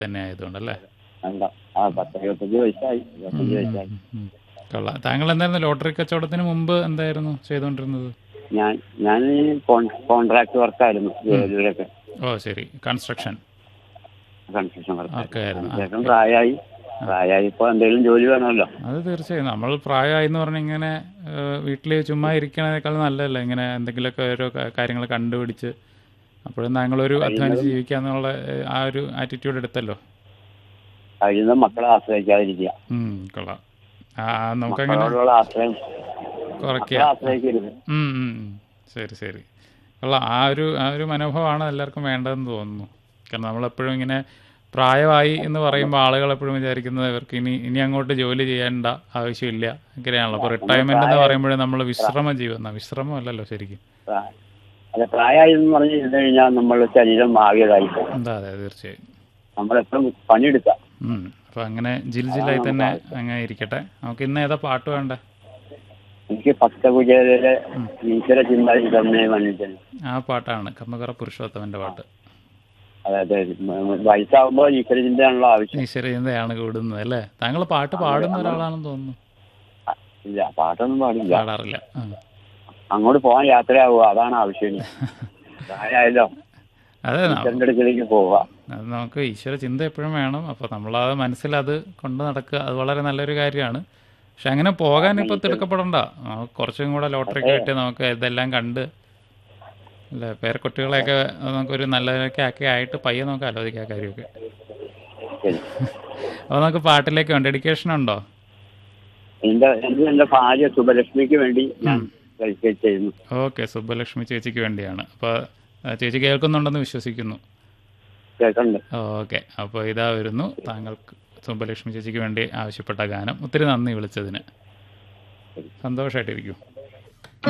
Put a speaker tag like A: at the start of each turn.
A: തന്നെ ആയതുകൊണ്ടല്ലേ
B: വേണ്ട ആ പത്ത് ഇരുപത്തഞ്ച് വയസ്സായി ഇരുപത്തഞ്ച് വയസ്സായി
A: ഉം, ഉം. കൊള്ളാം താങ്കൾ എന്തായിരുന്നു ലോട്ടറി കച്ചവടത്തിന് മുമ്പ് എന്തായിരുന്നു ചെയ്തുകൊണ്ടിരുന്നത്
B: ഞാൻ ഞാൻ ഈ കോൺട്രാക്ട് വർക്കായിരുന്നു ജോലിയിലൊക്കെ
A: ഓ ശരി കൺസ്ട്രക്ഷൻ
B: കൺസ്ട്രക്ഷൻ
A: ഒക്കെ
B: വർക്ക്
A: ആയിരുന്നു ആ,
B: ശേഷം പ്രായമായി പ്രായമായി ഇപ്പൊ എന്തെങ്കിലും ജോലി വേണമല്ലോ
A: അത് തീർച്ചയായും നമ്മൾ പ്രായമായി എന്ന് പറഞ്ഞാൽ ഇങ്ങനെ വീട്ടിൽ ചുമ്മാ ഇരിക്കണേക്കാൾ നല്ലതല്ല ഇങ്ങനെ എന്തെങ്കിലുമൊക്കെ ഓരോ കാര്യങ്ങൾ കണ്ടുപിടിച്ച് അപ്പോഴും താങ്കളൊരു അധ്വാനിച്ച് ജീവിക്കാന്നുള്ള ഏഹ്, ആ ഒരു ആറ്റിറ്റ്യൂഡ് എടുത്തല്ലോ
B: കഴിയുന്ന മക്കളെ ആശ്രയിക്കാതിരിക്കുക
A: ഉം, കൊള്ളാം ആ ആ, നമുക്കങ്ങനെ
B: മക്കളോടുള്ള ആശ്രയം
A: കുറയ്ക്കുക
B: മക്കളെ ആശ്രയിക്കരുത്
A: ഉം, ഉം, ഉം. ശരി ശരി കൊള്ളാം ആ ഒരു ആ ഒരു മനോഭാവമാണ് എല്ലാവർക്കും വേണ്ടതെന്ന് തോന്നുന്നു കാരണം നമ്മളെപ്പോഴും ഇങ്ങനെ പ്രായമായി എന്ന് പറയുമ്പോൾ ആളുകൾ എപ്പോഴും വിചാരിക്കുന്നത് ഇവർക്ക് ഇനി ഇനി അങ്ങോട്ട് ജോലി ചെയ്യേണ്ട ആവശ്യമില്ല അങ്ങനെയാണല്ലോ അപ്പോൾ റിട്ടയർമെന്റ് എന്ന് പറയുമ്പോഴേ നമ്മൾ വിശ്രമ ജീവന വിശ്രമം അല്ലല്ലോ ശരിക്കും
B: പ്രാ- അല്ല പ്രായമായി എന്ന് പറഞ്ഞ് ഇരുന്ന് കഴിഞ്ഞാൽ നമ്മളുടെ ശരീരം ആകെതായി പോകും
A: എന്താ അതെ തീർച്ചയായും
B: നമ്മളെപ്പോഴും പണിയെടുക്കാം
A: ഉം. അപ്പോൾ അങ്ങനെ ജിൽ ജില്ലായി തന്നെ അങ്ങനെ ഇരിക്കട്ടെ നമുക്ക് ഇന്ന് ഏതാ പാട്ട് വേണ്ടേ
B: എനിക്ക് ഭക്തകുചേരയിലെ ഈശ്വര ചിന്ത ഇതമ്മേ വന്നിട്ടുണ്ട്
A: ആ പാട്ടാണ് കമ്മകറ പുരുഷോത്തമന്റെ പാട്ട്
B: അതായത് വയസ്സാകുമ്പോൾ ഈശ്വര ചിന്തയാണല്ലോ ആവശ്യം
A: ഈശ്വരചിന്തയാണ് കൂടുന്നത് അല്ലേ താങ്കൾ പാട്ട് പാടുന്ന ഒരാളാണെന്ന് തോന്നുന്നു
B: ഇല്ല പാട്ടൊന്നും പാടില്ല
A: പാടാറില്ല ആ.
B: അങ്ങോട്ട് പോകാൻ യാത്രയാവുക അതാണ് ആവശ്യം ഇനി. പ്രായമായല്ലോ
A: അതെ ന-
B: ഈശ്വരന്റെ അടുക്കലേക്ക് പോവുക
A: അത് നമുക്ക് ഈശ്വര ചിന്ത എപ്പോഴും വേണം അപ്പോൾ നമ്മൾ ആ മനസ്സിൽ അത് കൊണ്ട് നടക്കുക അത് വളരെ നല്ലൊരു കാര്യമാണ് പക്ഷെ അങ്ങനെ പോകാൻ ഇപ്പോൾ തിടുക്കപ്പെടണ്ട നമുക്ക് കുറച്ചും കൂടെ ലോട്ടറി ഒക്കെ കിട്ടി നമുക്ക് ഇതെല്ലാം കണ്ട് അല്ലേ പേരക്കുട്ടികളെയൊക്കെ നമുക്കൊരു നല്ലതൊക്കെ ആക്കി ആയിട്ട് പയ്യെ നമുക്ക് ആലോചിക്കാം ആ കാര്യമൊക്കെ
B: ശരി
A: അപ്പോൾ നമുക്ക് പാട്ടിലേക്ക് വേണ്ട ഡെഡിക്കേഷൻ ഉണ്ടോ
B: എന്റെ എന്റെ എന്റെ ഭാര്യ സുബലക്ഷ്മിക്ക് വേണ്ടി ഞാൻ ഡെഡിക്കേറ്റ് ചെയ്യുന്നു
A: ഓക്കെ സുബ്ബലക്ഷ്മി ചേച്ചിക്ക് വേണ്ടിയാണ് അപ്പോൾ ചേച്ചി കേൾക്കുന്നുണ്ടെന്ന് വിശ്വസിക്കുന്നു
B: കേൾക്കണ്ട്
A: ഓക്കെ അപ്പോൾ ഇതാ വരുന്നു താങ്കൾക്ക് സുബ്ബലക്ഷ്മി ചേച്ചിക്ക് വേണ്ടി ആവശ്യപ്പെട്ട ഗാനം ഒത്തിരി നന്ദി വിളിച്ചതിന് സന്തോഷമായിട്ടിരിക്കും